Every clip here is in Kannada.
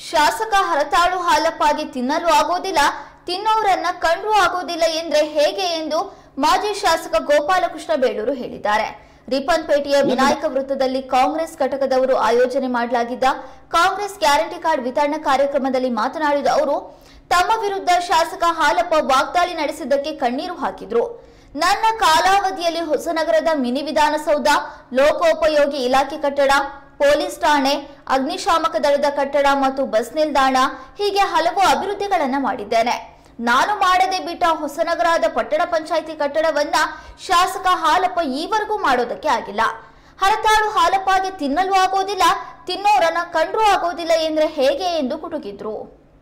ಶಾಸಕ ಹರತಾಳು ಹಾಲಪ್ಪಾಗೆ ತಿನ್ನಲು ಆಗೋದಿಲ್ಲ ತಿನ್ನೋರನ್ನ ಕಂಡ್ರೂ ಆಗೋದಿಲ್ಲ ಎಂದ್ರೆ ಹೇಗೆ ಎಂದು ಮಾಜಿ ಶಾಸಕ ಗೋಪಾಲಕೃಷ್ಣ ಬೇಳೂರು ಹೇಳಿದ್ದಾರೆ ರಿಪ್ಪನ್ಪೇಟೆಯ ವಿನಾಯಕ ವೃತ್ತದಲ್ಲಿ ಕಾಂಗ್ರೆಸ್ ಘಟಕದವರು ಆಯೋಜನೆ ಮಾಡಲಾಗಿದ್ದ ಕಾಂಗ್ರೆಸ್ ಗ್ಯಾರಂಟಿ ಕಾರ್ಡ್ ವಿತರಣಾ ಕಾರ್ಯಕ್ರಮದಲ್ಲಿ ಮಾತನಾಡಿದ ಅವರು ತಮ್ಮ ವಿರುದ್ಧ ಶಾಸಕ ಹಾಲಪ್ಪ ವಾಗ್ದಾಳಿ ನಡೆಸಿದ್ದಕ್ಕೆ ಕಣ್ಣೀರು ಹಾಕಿದ್ರು ನನ್ನ ಕಾಲಾವಧಿಯಲ್ಲಿ ಹೊಸನಗರದ ಮಿನಿ ವಿಧಾನಸೌಧ ಲೋಕೋಪಯೋಗಿ ಇಲಾಖೆ ಕಟ್ಟಡ ಪೊಲೀಸ್ ಠಾಣೆ ಅಗ್ನಿಶಾಮಕ ದಳದ ಕಟ್ಟಡ ಮತ್ತು ಬಸ್ ನಿಲ್ದಾಣ ಹೀಗೆ ಹಲವು ಅಭಿವೃದ್ಧಿಗಳನ್ನ ಮಾಡಿದ್ದೇನೆ ನಾನು ಮಾಡದೆ ಬಿಟ್ಟ ಹೊಸನಗರದ ಪಟ್ಟಣ ಪಂಚಾಯಿತಿ ಕಟ್ಟಡವನ್ನ ಶಾಸಕ ಹಾಲಪ್ಪ ಈವರೆಗೂ ಮಾಡೋದಕ್ಕೆ ಆಗಿಲ್ಲ ಹರತಾಳು ಹಾಲಪ್ಪಗೆ ತಿನ್ನಲು ಆಗೋದಿಲ್ಲ ತಿನ್ನೋರನ್ನ ಕಂಡ್ರೂ ಆಗೋದಿಲ್ಲ ಎಂದ್ರೆ ಹೇಗೆ ಎಂದು ಕುಟುಕಿದ್ರು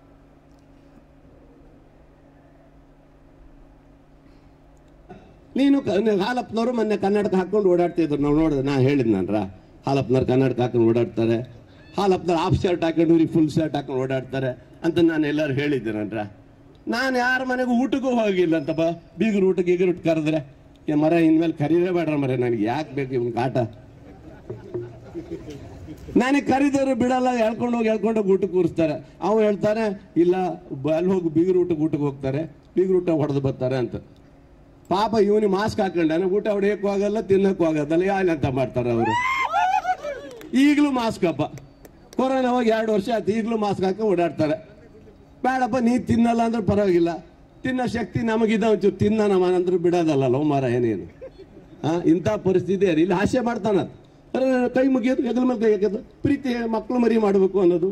ನೀನು ಕ- ನೀನು ಹಾಲಪ್ಪನವರು ಮೊನ್ನೆ ಕನ್ನಡಕ ಹಾಕೊಂಡು ಓಡಾಡ್ತಿದ್ರು ನಾವು ನೋಡಿದೆ ನಾ ಹೇಳಿದ್ನನ್ರ ಹಾಲಪ್ಪನವ್ರು ಕನ್ನಡಕ ಹಾಕೊಂಡು ಓಡಾಡ್ತಾರೆ ಹಾಲಪ್ಪನವ್ರು ಹಾಫ್ ಶರ್ಟ್ ಹಾಕೊಂಡು ಇವ್ರಿಗೆ ಫುಲ್ ಶರ್ಟ್ ಹಾಕೊಂಡು ಓಡಾಡ್ತಾರೆ ಅಂತ ನಾನು ಎಲ್ಲರೂ ಹೇಳಿದ್ದೀನನ್ರ ನಾನು ಯಾರ ಮನೆಗೂ ಊಟಕ್ಕೂ ಹೋಗಿಲ್ಲ ಅಂತ ಬಾ ಬೀಗರು ಊಟಕ್ಕೆ ಈಗರು ಊಟ ಕರೆದ್ರೆ ಏ ಮರ ಇನ್ಮೇಲೆ ಕರೀರೇ ಬೇಡ್ರ ಮರ ನನಗೆ ಯಾಕೆ ಬೇಕು ಇವ್ನ ಕಾಟ ನನಗೆ ಕರಿದವರು ಬಿಡಲ್ಲ ಹೇಳ್ಕೊಂಡು ಹೋಗಿ ಹೇಳ್ಕೊಂಡು ಹೋಗಿ ಊಟಕ್ಕೆ ಕೂರಿಸ್ತಾರೆ ಅವು ಹೇಳ್ತಾರೆ ಇಲ್ಲ ಬ- ಅಲ್ಲಿ ಹೋಗಿ ಬೀಗರು ಊಟಕ್ಕೆ ಊಟಕ್ಕೆ ಹೋಗ್ತಾರೆ ಬೀಗರು ಊಟ ಹೊಡೆದು ಬರ್ತಾರೆ ಅಂತ ಪಾಪ ಇವನಿಗೆ ಮಾಸ್ಕ್ ಹಾಕೊಂಡಾನೆ ಊಟ ಹೊಡೆಯಕ್ಕೂ ಆಗಲ್ಲ ತಿನ್ನಕ್ಕೂ ಆಗೋದಲ್ಲ ಯಾನ್ ಅಂತ ಮಾಡ್ತಾರೆ ಅವರು ಈಗಲೂ ಮಾಸ್ಕ್ ಅಪ್ಪ ಕೊರೋನಾ ಹೋಗಿ ಎರಡು ವರ್ಷ ಆಯ್ತು ಈಗಲೂ ಮಾಸ್ಕ್ ಹಾಕಿ ಓಡಾಡ್ತಾರೆ ಬೇಡಪ್ಪ ನೀ ತಿನ್ನಲ್ಲ ಅಂದ್ರೆ ಪರವಾಗಿಲ್ಲ ತಿನ್ನೋ ಶಕ್ತಿ ನಮಗಿದ ಒಂಚೂರು ತಿನ್ನ ನಮ್ಮ ಅಂದ್ರೆ ಬಿಡೋದಲ್ಲ ಲೋ ಮಾರ ಏನೇನು ಹಾ ಇಂಥ ಪರಿಸ್ಥಿತಿ ಇದೆ. ಇಲ್ಲಿ ಹಾಸ್ಯ ಮಾಡ್ತಾನ ಅರೆ ಕೈ ಮುಗಿಯೋದು ಹೆಗಲ ಮೇಲೆ ಕೈ ಹಾಕೋದು ಪ್ರೀತಿ ಮಕ್ಕಳು ಮರಿ ಮಾಡಬೇಕು ಅನ್ನೋದು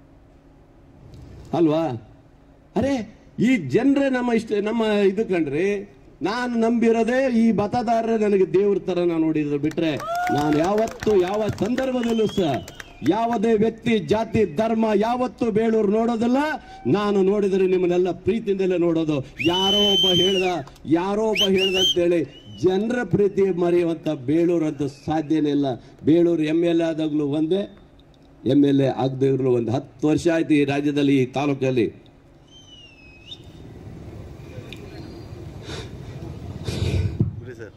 ಅಲ್ವಾ ಅರೆ ಈ ಜನರೇ ನಮ್ಮ ಇಷ್ಟ ನಮ್ಮ ಇದು ಕಂಡ್ರಿ ನಾನು ನಂಬಿರೋದೇ ಈ ಮತದಾರರೇ ನನಗೆ ದೇವ್ರ ತರ ನಾನು ನೋಡಿದ್ರು ಬಿಟ್ರೆ ನಾನು ಯಾವತ್ತು ಯಾವ ಸಂದರ್ಭದಲ್ಲೂ ಸಹ ಯಾವುದೇ ವ್ಯಕ್ತಿ ಜಾತಿ ಧರ್ಮ ಯಾವತ್ತು ಬೇಳೂರು ನೋಡೋದಿಲ್ಲ ನಾನು ನೋಡಿದರೆ ನಿಮ್ಮನ್ನೆಲ್ಲ ಪ್ರೀತಿಯಿಂದಲೇ ನೋಡೋದು ಯಾರೋ ಒಬ್ಬ ಹೇಳ್ದ ಯಾರೋ ಒಬ್ಬ ಹೇಳ್ದ ಅಂತೇಳಿ ಜನರ ಪ್ರೀತಿ ಮರೆಯುವಂತ ಬೇಳೂರು ಅಂತ ಸಾಧ್ಯನೇ ಇಲ್ಲ ಬೇಳೂರು ಎಮ್ ಎಲ್ ಎ ಆದಾಗಲೂ ಒಂದೇ ಎಮ್ ಎಲ್ ಎ ಆಗದೆ ಇರಲು ಒಂದು ಹತ್ತು ವರ್ಷ ಆಯ್ತು ಈ ರಾಜ್ಯದಲ್ಲಿ ಈ ತಾಲೂಕಲ್ಲಿ ಬಿಡಿ ಸರ್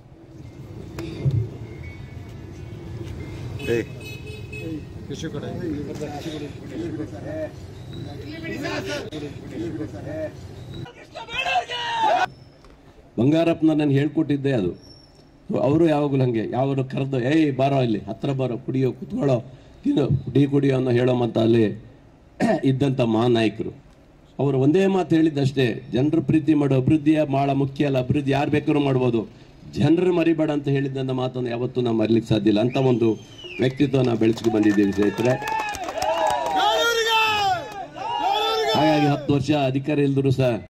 ಏಯ್ ಬಂಗಾರಪ್ಪನ ನಾನು ಹೇಳ್ಕೊಟ್ಟಿದ್ದೆ ಅದು ಅವರು ಯಾವಾಗಲೂ ಹಂಗೆ ಯಾವಾಗಲೂ ಕರೆದು ಏಯ್ ಬಾರೋ ಇಲ್ಲಿ ಹತ್ರ ಬಾರೋ ಕುಡಿಯೋ ಕುತ್ಕೊಳ್ಳೋ ತಿನ್ನು ಟೀ ಕುಡಿಯೋ ಅನ್ನೋ ಹೇಳೋಮಂತ ಅಲ್ಲಿ ಇದ್ದಂಥ ಮಹಾನಾಯಕರು ಅವರು ಒಂದೇ ಮಾತು ಹೇಳಿದ್ದಷ್ಟೇ ಜನರ ಪ್ರೀತಿ ಮಾಡೋ ಅಭಿವೃದ್ಧಿಯ ಭಾಳ ಮುಖ್ಯ ಅಲ್ಲ ಅಭಿವೃದ್ಧಿ ಯಾರು ಬೇಕಾದ್ರೂ ಮಾಡ್ಬೋದು ಜನರು ಮರಿಬೇಡ ಅಂತ ಹೇಳಿದ್ದಂಥ ಮಾತನ್ನು ಯಾವತ್ತೂ ನಾವು ಮರಿಲಿಕ್ಕೆ ಸಾಧ್ಯ ಇಲ್ಲ ಅಂತ ಒಂದು ವ್ಯಕ್ತಿತ್ವ ನಾವು ಬೆಳೆಸ್ಕೊಂಡು ಬಂದಿದ್ದೀವಿ ಸ್ನೇಹಿತರೆ ಹಾಗಾಗಿ ಹತ್ತು ವರ್ಷ ಅಧಿಕಾರ ಇಲ್ದ್ರು ಸಹ